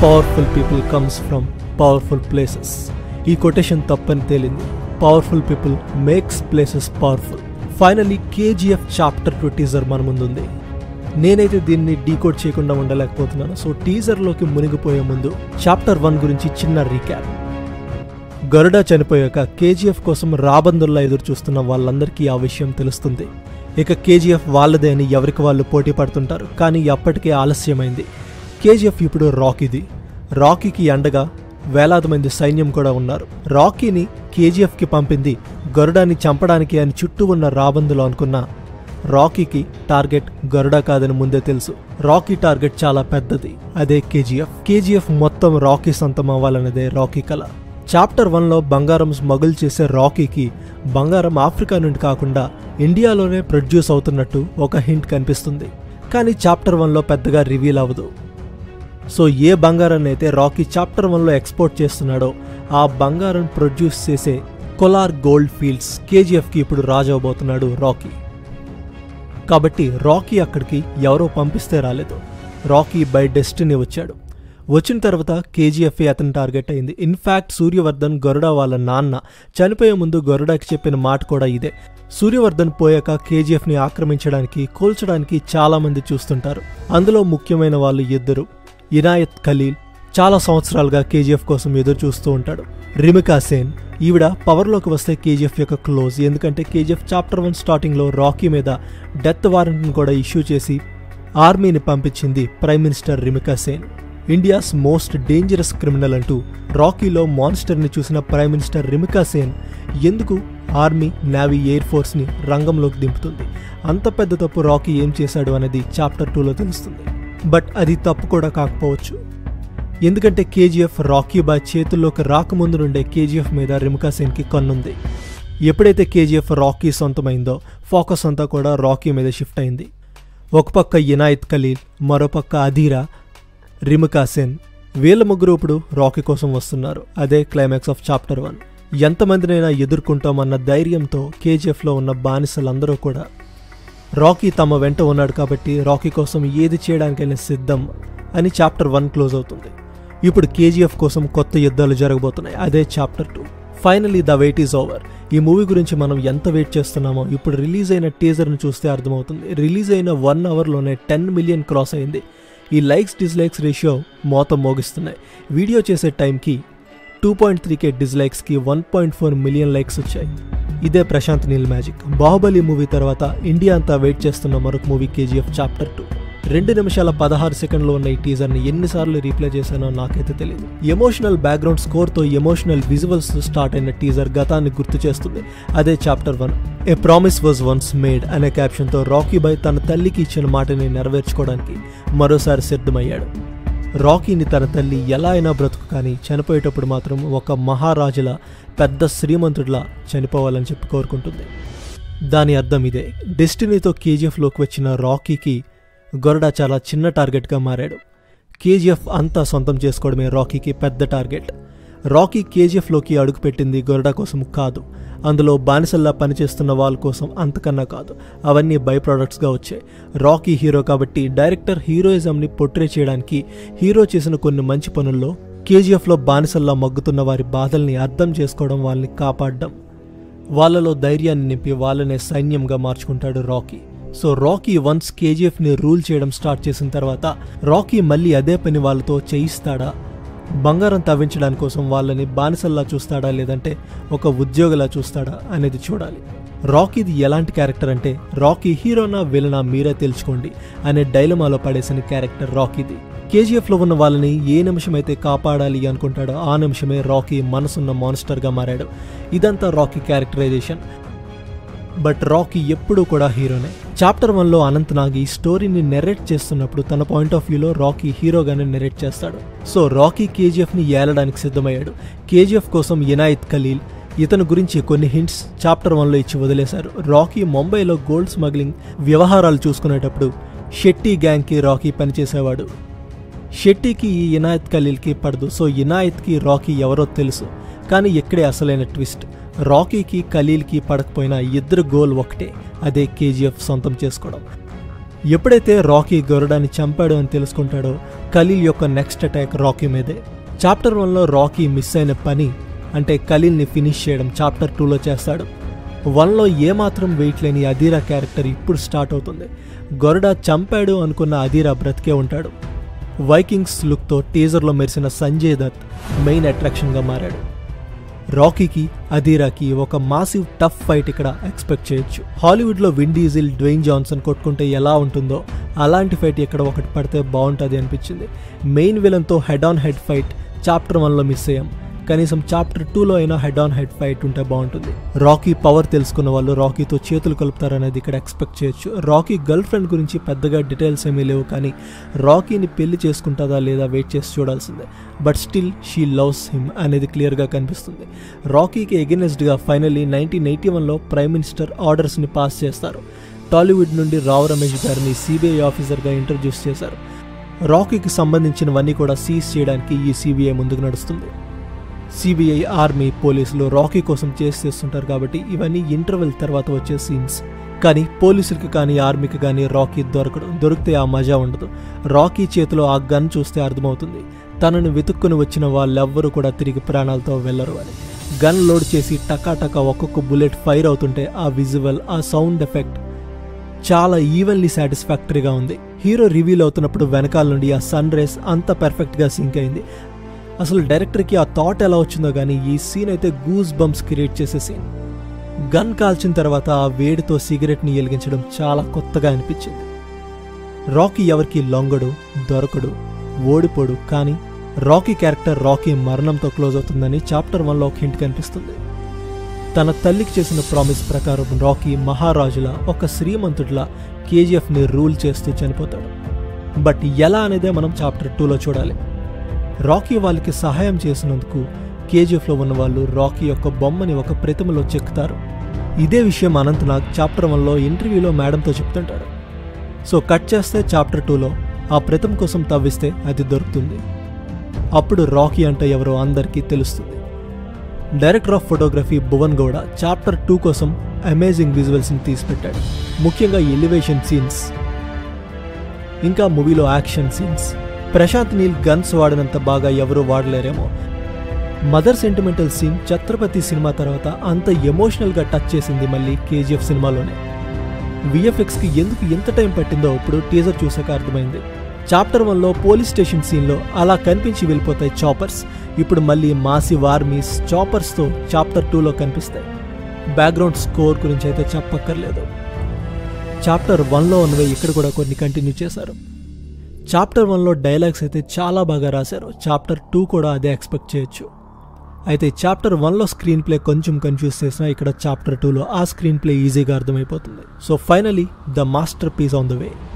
powerful people comes from powerful places ఈ quotation తప్పని తేలింది powerful people makes places powerful finally KGF chapter two teaser మన ముందుంది నేనైతే దీన్ని డీకోడ్ చేయకుండా ఉండలేకపోతున్నాను సో టీజర్లోకి మునిగిపోయే ముందు చాప్టర్ వన్ గురించి చిన్న రీక్యాప్ గరుడ చనిపోయాక కేజీఎఫ్ కోసం రాబందుల్లా ఎదురు చూస్తున్న వాళ్ళందరికీ ఆ విషయం తెలుస్తుంది ఇక కేజీఎఫ్ వాళ్ళదే అని ఎవరికి వాళ్ళు పోటీ పడుతుంటారు కానీ అప్పటికే ఆలస్యమైంది కేజీఎఫ్ ఇప్పుడు రాకీది రాకీకి అండగా వేలాది మంది సైన్యం కూడా ఉన్నారు రాకీని కేజీఎఫ్కి పంపింది గరుడాన్ని చంపడానికి అని చుట్టూ ఉన్న రాబందులు అనుకున్న రాకీకి టార్గెట్ గరుడ కాదని ముందే తెలుసు రాకీ టార్గెట్ చాలా పెద్దది అదే కేజీఎఫ్ కేజీఎఫ్ మొత్తం రాకీ సొంతం అవ్వాలన్నదే రాకీ కళ చాప్టర్ వన్లో బంగారం స్మగుల్ చేసే రాకీకి బంగారం ఆఫ్రికా నుండి కాకుండా ఇండియాలోనే ప్రొడ్యూస్ అవుతున్నట్టు ఒక హింట్ కనిపిస్తుంది కానీ చాప్టర్ వన్లో పెద్దగా రివీల్ అవ్వదు సో ఏ బంగారాన్ని అయితే రాకీ చాప్టర్ వన్లో ఎక్స్పోర్ట్ చేస్తున్నాడో ఆ బంగారం ప్రొడ్యూస్ చేసే కొలార్ గోల్డ్ ఫీల్డ్స్ కేజీఎఫ్కి ఇప్పుడు రాజు అవబోతున్నాడు రాకీ కాబట్టి రాకీ అక్కడికి ఎవరో పంపిస్తే రాలేదు రాకీ బై డెస్టినీ వచ్చాడు వచ్చిన తర్వాత కేజీఎఫ్ఏ అతని టార్గెట్ అయింది ఇన్ఫ్యాక్ట్ సూర్యవర్ధన్ గరుడ వాళ్ళ నాన్న చనిపోయే ముందు గరుడకి చెప్పిన మాట కూడా ఇదే సూర్యవర్ధన్ పోయాక కేజీఎఫ్ని ఆక్రమించడానికి కూల్చడానికి చాలామంది చూస్తుంటారు అందులో ముఖ్యమైన వాళ్ళు ఇద్దరు ఇనాయత్ ఖలీల్ చాలా సంవత్సరాలుగా కేజీఎఫ్ కోసం ఎదురు చూస్తూ ఉంటాడు రిమికా సేన్ ఈవిడ పవర్లోకి వస్తే కేజీఎఫ్ యొక్క క్లోజ్ ఎందుకంటే కేజీఎఫ్ చాప్టర్ వన్ స్టార్టింగ్లో రాకీ మీద డెత్ వారెంట్ని కూడా ఇష్యూ చేసి ఆర్మీని పంపించింది prime minister Ramika Sen India's most dangerous criminal అంటూ రాకీలో మాన్స్టర్ని చూసిన ప్రైమ్ మినిస్టర్ రిమికా సేన్ ఎందుకు ఆర్మీ నేవీ ఎయిర్ ఫోర్స్ని రంగంలోకి దింపుతుంది అంత పెద్ద తప్పు రాకీ ఏం చేశాడు అనేది చాప్టర్ టూలో తెలుస్తుంది బట్ అది తప్పు కూడా కాకపోవచ్చు ఎందుకంటే కేజీఎఫ్ రాకీ బాయ్ చేతుల్లోకి రాకముందు నుండే కేజీఎఫ్ మీద రిమికా సేన్కి కన్నుంది ఎప్పుడైతే కేజీఎఫ్ రాకీ సొంతమైందో ఫోకస్ అంతా కూడా రాకీ మీద షిఫ్ట్ అయింది ఒక పక్క ఇనాయత్ ఖలీల్ మరోపక్క అధీరా రిమికా సేన్ వీళ్ళ ముగ్గురు ఇప్పుడు రాకీ కోసం వస్తున్నారు అదే క్లైమాక్స్ ఆఫ్ చాప్టర్ వన్ ఎంతమందినైనా ఎదుర్కొంటామన్న ధైర్యంతో కేజీఎఫ్లో ఉన్న బానిసలందరూ కూడా రాకీ తమ వెంట ఉన్నాడు కాబట్టి రాకీ కోసం ఏది చేయడానికైనా సిద్ధం అని చాప్టర్ వన్ క్లోజ్ అవుతుంది ఇప్పుడు కేజీఎఫ్ కోసం కొత్త యుద్ధాలు జరగబోతున్నాయి అదే chapter two finally the wait is over ఈ మూవీ గురించి మనం ఎంత వెయిట్ చేస్తున్నామో ఇప్పుడు రిలీజ్ అయిన టీజర్ను చూస్తే అర్థమవుతుంది రిలీజ్ అయిన వన్ అవర్లోనే టెన్ మిలియన్ క్రాస్ అయింది ఈ లైక్స్ డిస్లైక్స్ రేషియో మోతం మోగిస్తున్నాయి వీడియో చేసే టైంకి టూ పాయింట్ త్రీ కే డిస్లైక్స్కి one point four million likes వచ్చాయి ఇదే ప్రశాంత్ నీల్ మ్యాజిక్ బాహుబలి మూవీ తర్వాత ఇండియా అంతా వెయిట్ చేస్తున్న మరొక మూవీ కేజీఎఫ్ చాప్టర్ టూ రెండు నిమిషాల పదహారు సెకండ్లో ఉన్న ఈ టీజర్ని ఎన్నిసార్లు రీప్లే చేశానో నాకైతే తెలియదు ఎమోషనల్ బ్యాక్గ్రౌండ్ స్కోర్తో ఎమోషనల్ విజువల్స్ స్టార్ట్ అయిన టీజర్ గతాన్ని గుర్తు చేస్తుంది అదే chapter one a promise was once made అనే క్యాప్షన్తో రాకీ బాయ్ తన తల్లికి ఇచ్చిన మాటని నెరవేర్చుకోవడానికి మరోసారి సిద్ధమయ్యాడు రాకీని తన తల్లి ఎలా అయినా బ్రతుకు కానీ చనిపోయేటప్పుడు మాత్రం ఒక మహారాజులా పెద్ద శ్రీమంతుడిలా చనిపోవాలని చెప్పి కోరుకుంటుంది దాని అర్థం ఇదే డెస్టినీతో కేజీఎఫ్లోకి వచ్చిన రాకీకి గొరడా చాలా చిన్న టార్గెట్గా మారాడు కేజీఎఫ్ అంతా సొంతం చేసుకోవడమే రాకీకి పెద్ద టార్గెట్ రాకీ కేజీఎఫ్లోకి అడుగుపెట్టింది గొరడా కోసం కాదు అందులో బానిసల్లా పనిచేస్తున్న వాళ్ళ కోసం అంతకన్నా కాదు అవన్నీ బై ప్రోడక్ట్స్గా వచ్చాయి రాకీ హీరో కాబట్టి డైరెక్టర్ హీరోయిజంని పొట్రే చేయడానికి హీరో చేసిన కొన్ని మంచి పనుల్లో కేజీఎఫ్లో బానిసల్లా మగ్గుతున్న వారి బాధల్ని అర్థం చేసుకోవడం వాళ్ళని కాపాడడం వాళ్ళలో ధైర్యాన్ని నింపి వాళ్ళనే సైన్యంగా మార్చుకుంటాడు రాకీ సో రాకీ వన్స్ కేజీఎఫ్ని రూల్ చేయడం స్టార్ట్ చేసిన తర్వాత రాకీ మళ్ళీ అదే పని వాళ్ళతో చేయిస్తాడా బంగారం తవ్వించడానికి కోసం వాళ్ళని బానిసల్లా చూస్తాడా లేదంటే ఒక ఉద్యోగిలా చూస్తాడా అనేది చూడాలి రాకీది ఎలాంటి క్యారెక్టర్ అంటే రాకీ హీరోనా విలనా మీరే తెలుసుకోండి అనే డైలమాలో పడేసిన క్యారెక్టర్ రాకీది కేజీఎఫ్లో ఉన్న వాళ్ళని ఏ నిమిషమైతే కాపాడాలి అనుకుంటాడో ఆ నిమిషమే రాకీ మనసున్న మాన్స్టర్గా మారాడు ఇదంతా రాకీ క్యారెక్టరైజేషన్ బట్ రాకీ ఎప్పుడూ కూడా హీరోనే చాప్టర్ వన్లో అనంత్ నాగ్ ఈ స్టోరీని నెరేట్ చేస్తున్నప్పుడు తన పాయింట్ ఆఫ్ వ్యూలో రాకీ హీరోగానే నెరేట్ చేస్తాడు సో రాకీ కేజీఎఫ్ని ఏలడానికి సిద్ధమయ్యాడు కేజీఎఫ్ కోసం ఇనాయత్ ఖలీల్ ఇతని గురించి కొన్ని హింట్స్ చాప్టర్ వన్లో ఇచ్చి వదిలేశారు రాకీ ముంబైలో గోల్డ్ స్మగ్లింగ్ వ్యవహారాలు చూసుకునేటప్పుడు షెట్టి గ్యాంగ్కి రాకీ పనిచేసేవాడు షెట్టికి ఈ ఇనాయత్ ఖలీల్కి పడదు సో ఇనాయత్కి రాకీ ఎవరో తెలుసు కానీ ఇక్కడే అసలైన ట్విస్ట్ రాకీకి ఖలీల్కి పడకపోయినా ఇద్దరు గోల్ ఒకటే అదే కేజీఎఫ్ సొంతం చేసుకోవడం ఎప్పుడైతే రాకీ గరుడాన్ని చంపాడు అని తెలుసుకుంటాడో ఖలీల్ యొక్క నెక్స్ట్ అటాక్ రాకీ మీదే చాప్టర్ వన్లో రాకీ మిస్ అయిన పని అంటే ఖలీల్ని ఫినిష్ చేయడం చాప్టర్ టూలో చేస్తాడు వన్లో ఏమాత్రం వెయిట్ లేని అధీరా క్యారెక్టర్ ఇప్పుడు స్టార్ట్ అవుతుంది గొరడా చంపాడు అనుకున్న అధీరా బ్రతికే ఉంటాడు వైకింగ్స్ లుక్తో టీజర్లో మెరిసిన సంజయ్ దత్ మెయిన్ అట్రాక్షన్గా మారాడు రాకీకి అధీరాకి ఒక మాసివ్ టఫ్ ఫైట్ ఇక్కడ ఎక్స్పెక్ట్ చేయొచ్చు హాలీవుడ్లో విన్ డీజిల్ డ్వెయిన్ జాన్సన్ కొట్టుకుంటే ఎలా ఉంటుందో అలాంటి ఫైట్ ఇక్కడ ఒకటి పడితే బాగుంటుంది అనిపించింది మెయిన్ విలన్తో head on head fight chapter వన్లో మిస్ అయ్యాం కనీసం చాప్టర్ టూలో అయినా హెడ్ ఆన్ హెడ్ ఫైట్ ఉంటే బాగుంటుంది రాకీ పవర్ తెలుసుకున్న వాళ్ళు రాకీతో చేతులు కలుపుతారనేది ఇక్కడ ఎక్స్పెక్ట్ చేయొచ్చు రాకీ గర్ల్ ఫ్రెండ్ గురించి పెద్దగా డీటెయిల్స్ ఏమీ లేవు కానీ రాకీని పెళ్లి చేసుకుంటుందా లేదా వెయిట్ చేసి చూడాల్సిందే but still she loves him అనేది క్లియర్గా కనిపిస్తుంది రాకీకి ఎగెనెస్ట్గా ఫైనల్లీ నైన్టీన్ ఎయిటీ వన్లో ప్రైమ్ మినిస్టర్ ఆర్డర్స్ని పాస్ చేస్తారు టాలీవుడ్ నుండి రావు రమేష్ గారిని సిబిఐ ఆఫీసర్గా ఇంట్రడ్యూస్ చేశారు రాకీకి సంబంధించినవన్నీ కూడా సీజ్ చేయడానికి ఈ సిబిఐ ముందుకు నడుస్తుంది సిబిఐ ఆర్మీ పోలీసులు రాకీ కోసం చేసి చేస్తుంటారు కాబట్టి ఇవన్నీ ఇంటర్వెల్ తర్వాత వచ్చే సీన్స్ కానీ పోలీసులకి కానీ ఆర్మీకి కానీ రాకీ దొరకడు దొరికితే ఆ మజా ఉండదు రాకీ చేతిలో ఆ గన్ చూస్తే అర్థమవుతుంది తనను వెతుక్కుని వచ్చిన వాళ్ళెవ్వరూ కూడా తిరిగి ప్రాణాలతో వెళ్లరు అని గన్ లోడ్ చేసి టకాటకా ఒక్కొక్క బుల్లెట్ ఫైర్ అవుతుంటే ఆ విజువల్ ఆ సౌండ్ ఎఫెక్ట్ చాలా ఈవెన్లీ సాటిస్ఫాక్టరీగా ఉంది హీరో రివీల్ అవుతున్నప్పుడు వెనకాల నుండి ఆ సన్ రేస్ అంత పర్ఫెక్ట్గా సింక్ అయింది అసలు డైరెక్టర్కి ఆ థాట్ ఎలా వచ్చిందో కానీ ఈ సీన్ అయితే గూస్ బంప్స్ క్రియేట్ చేసే సీన్ గన్ కాల్చిన తర్వాత ఆ వేడితో సిగరెట్ని వెలిగించడం చాలా కొత్తగా అనిపించింది రాకీ ఎవరికి లొంగడు దొరకడు ఓడిపోడు కానీ రాకీ క్యారెక్టర్ రాకీ మరణంతో క్లోజ్ అవుతుందని చాప్టర్ వన్లో ఒక హింట్ కనిపిస్తుంది తన తల్లికి చేసిన ప్రామిస్ ప్రకారం రాకీ మహారాజులా ఒక శ్రీమంతుడిలా కేజీఎఫ్ని రూల్ చేస్తూ చనిపోతాడు బట్ ఎలా అనేదే మనం చాప్టర్ టూలో చూడాలి రాకీ వాళ్ళకి సహాయం చేసినందుకు కేజీఎఫ్లో ఉన్న వాళ్ళు రాకీ యొక్క బొమ్మని ఒక ప్రతిమలో చెక్కుతారు ఇదే విషయం అనంతనాగ్ చాప్టర్ వన్లో ఇంటర్వ్యూలో మేడంతో చెప్తుంటాడు సో కట్ చేస్తే చాప్టర్ టూలో ఆ ప్రతిమ కోసం తవ్విస్తే అది దొరుకుతుంది అప్పుడు రాకీ అంటే ఎవరో అందరికీ తెలుస్తుంది director of photography Bhuvan Gowda chapter two కోసం అమేజింగ్ విజువల్స్ని తీసిపెట్టాడు ముఖ్యంగా ఎలివేషన్ సీన్స్ ఇంకా మూవీలో action scenes Prashanth Neel guns వాడినంత బాగా ఎవరూ వాడలేరేమో mother sentimental scene Chhatrapati cinema తర్వాత అంత ఎమోషనల్గా టచ్ చేసింది మళ్ళీ కేజీఎఫ్ సినిమాలోనే విఎఫ్ఎక్స్కి ఎందుకు ఎంత టైం పట్టిందో ఇప్పుడు టీజర్ చూసాక అర్థమైంది చాప్టర్ వన్లో పోలీస్ స్టేషన్ సీన్లో అలా కనిపించి వెళ్ళిపోతాయి చాపర్స్ ఇప్పుడు మళ్ళీ మాసి వార్మీస్ చాపర్స్తో చాప్టర్ టూలో కనిపిస్తాయి బ్యాక్గ్రౌండ్ స్కోర్ గురించి అయితే చెప్పక్కర్లేదు చాప్టర్ వన్లో ఉన్నవి ఇక్కడ కూడా కొన్ని కంటిన్యూ చేశారు చాప్టర్ వన్లో డైలాగ్స్ అయితే చాలా బాగా రాశారు చాప్టర్ టూ కూడా అదే ఎక్స్పెక్ట్ చేయొచ్చు అయితే చాప్టర్ వన్లో స్క్రీన్ ప్లే కొంచెం కన్ఫ్యూజ్ చేసినా ఇక్కడ చాప్టర్ టూలో ఆ స్క్రీన్ ప్లే ఈజీగా అర్థమైపోతుంది so finally the masterpiece on the way